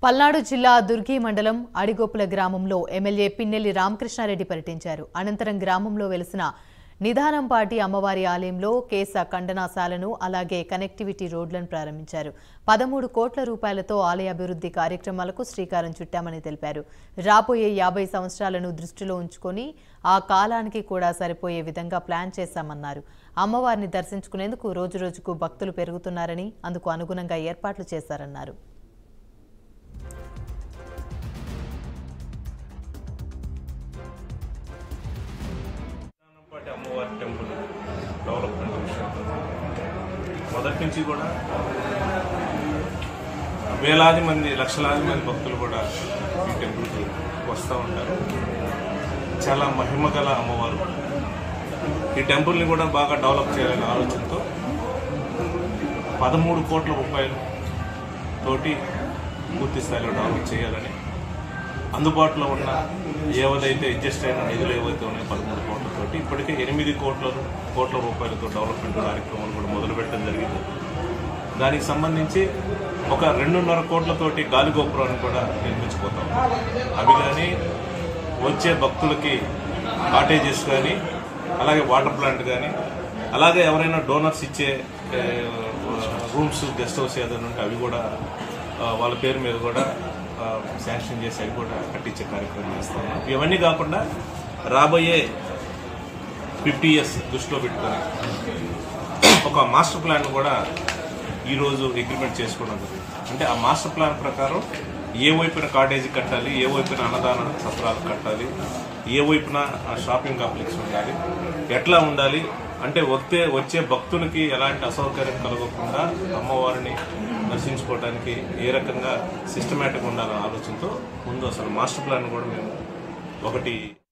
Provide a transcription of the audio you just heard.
పల్నాడు జిల్లా దుర్గి మండలం అడిగోపుల గ్రామంలో ఎమ్మెల్యే పిన్నెల్లి రామకృష్ణారెడ్డి పర్యటించారు అనంతరం గ్రామంలో వెలిసిన నిదానంపాటి అమ్మవారి ఆలయంలో కేస ఖండనాశాలను అలాగే కనెక్టివిటీ రోడ్లను ప్రారంభించారు పదమూడు కోట్ల రూపాయలతో ఆలయ అభివృద్ధి కార్యక్రమాలకు శ్రీకారం చుట్టామని తెలిపారు రాబోయే యాభై సంవత్సరాలను దృష్టిలో ఉంచుకొని ఆ కాలానికి కూడా సరిపోయే విధంగా ప్లాన్ చేశామన్నారు అమ్మవారిని దర్శించుకునేందుకు రోజురోజుకు భక్తులు పెరుగుతున్నారని అందుకు అనుగుణంగా ఏర్పాట్లు చేశారన్నారు పాటి అమ్మవారి టెంపుల్ డెవలప్మెంట్ విషయం మొదటి నుంచి కూడా వేలాది మంది లక్షలాది మంది భక్తులు కూడా ఈ టెంపుల్కి వస్తూ ఉంటారు చాలా మహిమ గల అమ్మవారు ఈ టెంపుల్ని కూడా బాగా డెవలప్ చేయాలనే ఆలోచనతో పదమూడు కోట్ల రూపాయలు తోటి పూర్తి స్థాయిలో డెవలప్ చేయాలని అందుబాటులో ఉన్న ఏవదైతే అడ్జస్ట్ అయిన నిధులు ఏవైతే ఉన్నాయో పదమూడు కోట్లతోటి ఇప్పటికే ఎనిమిది కోట్ల కోట్ల రూపాయలతో డెవలప్మెంట్ కార్యక్రమాలు కూడా మొదలుపెట్టడం జరిగింది దానికి సంబంధించి ఒక రెండున్నర కోట్లతోటి గాలి గోపురాన్ని కూడా నిర్మించిపోతాం అవి కానీ వచ్చే భక్తులకి కాటేజెస్ కానీ అలాగే వాటర్ ప్లాంట్ కానీ అలాగే ఎవరైనా డోనర్స్ ఇచ్చే ఏ, రూమ్స్ గెస్ట్ హౌస్ ఏదైనా ఉంటే అవి కూడా ఆ, వాళ్ళ పేరు మీద కూడా ఆ, శాంక్షన్ చేసి అవి కూడా కట్టించే కార్యక్రమం చేస్తాము ఇవన్నీ కాకుండా రాబోయే ఫిఫ్టీ ఇయర్స్ దృష్టిలో పెట్టుకొని ఒక మాస్టర్ ప్లాన్ కూడా ఈరోజు అగ్రిమెంట్ చేసుకోవడం జరిగింది అంటే ఆ మాస్టర్ ప్లాన్ ప్రకారం ఏ వైపున కాటేజీ కట్టాలి ఏ వైపున అన్నదాన సత్రాలు కట్టాలి ఏ వైపున ఆ షాపింగ్ కాంప్లెక్స్ ఉండాలి ఎట్లా ఉండాలి అంటే వచ్చే వచ్చే భక్తులకి ఎలాంటి అసౌకర్యం కలగకుండా అమ్మవారిని దర్శించుకోవడానికి ఏ రకంగా సిస్టమేటిక్ ఉండాలనే ఆలోచనతో ముందు అసలు మాస్టర్ ప్లాన్ కూడా మేము ఒకటి